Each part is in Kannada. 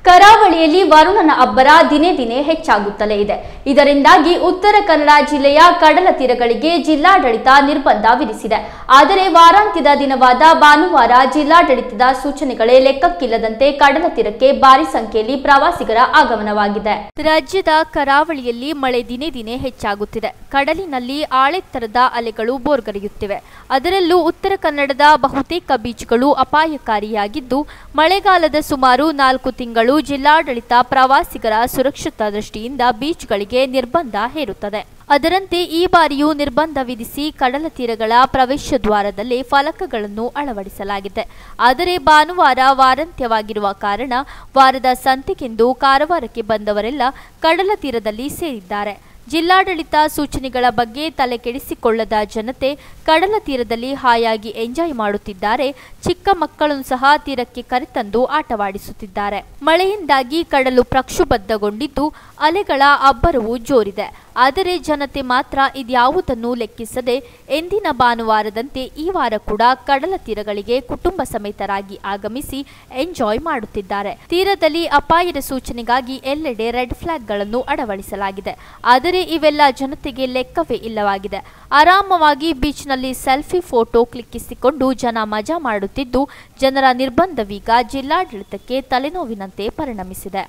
ಕರಾವಳಿಯಲ್ಲಿ ವರುಣನ ಅಬ್ಬರ ದಿನೇ ದಿನೇ ಹೆಚ್ಚಾಗುತ್ತಲೇ ಇದೆ ಇದರಿಂದಾಗಿ ಉತ್ತರ ಕನ್ನಡ ಜಿಲ್ಲೆಯ ಕಡಲ ತೀರಗಳಿಗೆ ಜಿಲ್ಲಾಡಳಿತ ನಿರ್ಬಂಧ ವಿಧಿಸಿದೆ ಆದರೆ ವಾರಾಂತ್ಯದ ದಿನವಾದ ಭಾನುವಾರ ಜಿಲ್ಲಾಡಳಿತದ ಸೂಚನೆಗಳೇ ಲೆಕ್ಕಕ್ಕಿಲ್ಲದಂತೆ ಕಡಲ ತೀರಕ್ಕೆ ಭಾರಿ ಸಂಖ್ಯೆಯಲ್ಲಿ ಪ್ರವಾಸಿಗರ ಆಗಮನವಾಗಿದೆ ರಾಜ್ಯದ ಕರಾವಳಿಯಲ್ಲಿ ಮಳೆ ದಿನೇ ದಿನೇ ಹೆಚ್ಚಾಗುತ್ತಿದೆ ಕಡಲಿನಲ್ಲಿ ಆಳೆತ್ತರದ ಅಲೆಗಳು ಬೋರ್ಗರೆಯುತ್ತಿವೆ ಅದರಲ್ಲೂ ಉತ್ತರ ಕನ್ನಡದ ಬಹುತೇಕ ಬೀಚ್ಗಳು ಅಪಾಯಕಾರಿಯಾಗಿದ್ದು ಮಳೆಗಾಲದ ಸುಮಾರು ನಾಲ್ಕು ತಿಂಗಳು ಜಿಲ್ಲಾಡಳಿತ ಪ್ರವಾಸಿಗರ ಸುರಕ್ಷತಾ ದೃಷ್ಟಿಯಿಂದ ಬೀಚ್ಗಳಿಗೆ ನಿರ್ಬಂಧ ಹೇರುತ್ತದೆ ಅದರಂತೆ ಈ ಬಾರಿಯೂ ನಿರ್ಬಂಧ ವಿಧಿಸಿ ಕಡಲ ತೀರಗಳ ಪ್ರವೇಶ ದ್ವಾರದಲ್ಲಿ ಫಲಕಗಳನ್ನು ಅಳವಡಿಸಲಾಗಿದೆ ಆದರೆ ಭಾನುವಾರ ವಾರಾಂತ್ಯವಾಗಿರುವ ಕಾರಣ ವಾರದ ಸಂತೆಗೆಂದು ಕಾರವಾರಕ್ಕೆ ಬಂದವರೆಲ್ಲ ಕಡಲ ತೀರದಲ್ಲಿ ಸೇರಿದ್ದಾರೆ ಜಿಲ್ಲಾಡಳಿತ ಸೂಚನೆಗಳ ಬಗ್ಗೆ ತಲೆ ಕೆಡಿಸಿಕೊಳ್ಳದ ಜನತೆ ಕಡಲ ತೀರದಲ್ಲಿ ಹಾಯಾಗಿ ಎಂಜಾಯ್ ಮಾಡುತ್ತಿದ್ದಾರೆ ಚಿಕ್ಕ ಮಕ್ಕಳನ್ನು ಸಹ ತೀರಕ್ಕೆ ಕರೆತಂದು ಆಟವಾಡಿಸುತ್ತಿದ್ದಾರೆ ಮಳೆಯಿಂದಾಗಿ ಕಡಲು ಪ್ರಕ್ಷುಬದ್ಧಗೊಂಡಿದ್ದು ಅಲೆಗಳ ಅಬ್ಬರವು ಜೋರಿದೆ ಆದರೆ ಜನತೆ ಮಾತ್ರ ಇದ್ಯಾವುದನ್ನು ಲೆಕ್ಕಿಸದೆ ಎಂದಿನ ಭಾನುವಾರದಂತೆ ಈ ವಾರ ಕೂಡ ಕಡಲ ತೀರಗಳಿಗೆ ಕುಟುಂಬ ಸಮೇತರಾಗಿ ಆಗಮಿಸಿ ಎಂಜಾಯ್ ಮಾಡುತ್ತಿದ್ದಾರೆ ತೀರದಲ್ಲಿ ಅಪಾಯದ ಸೂಚನೆಗಾಗಿ ಎಲ್ಲೆಡೆ ರೆಡ್ ಫ್ಲಾಗ್ಗಳನ್ನು ಅಳವಡಿಸಲಾಗಿದೆ ಆದರೆ ಇವೆಲ್ಲ ಜನತೆಗೆ ಲೆಕ್ಕವೇ ಇಲ್ಲವಾಗಿದೆ ಆರಾಮವಾಗಿ ಬೀಚ್ನಲ್ಲಿ ಸೆಲ್ಫಿ ಫೋಟೋ ಕ್ಲಿಕ್ಕಿಸಿಕೊಂಡು ಜನ ಮಜಾ ಮಾಡುತ್ತಿದ್ದು ಜನರ ನಿರ್ಬಂಧವೀಗ ಜಿಲ್ಲಾಡಳಿತಕ್ಕೆ ತಲೆನೋವಿನಂತೆ ಪರಿಣಮಿಸಿದೆ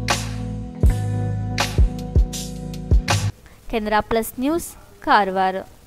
ಕೆನರಾ ಪ್ಲಸ್ ನ್ಯೂಸ್ ಕಾರವಾರ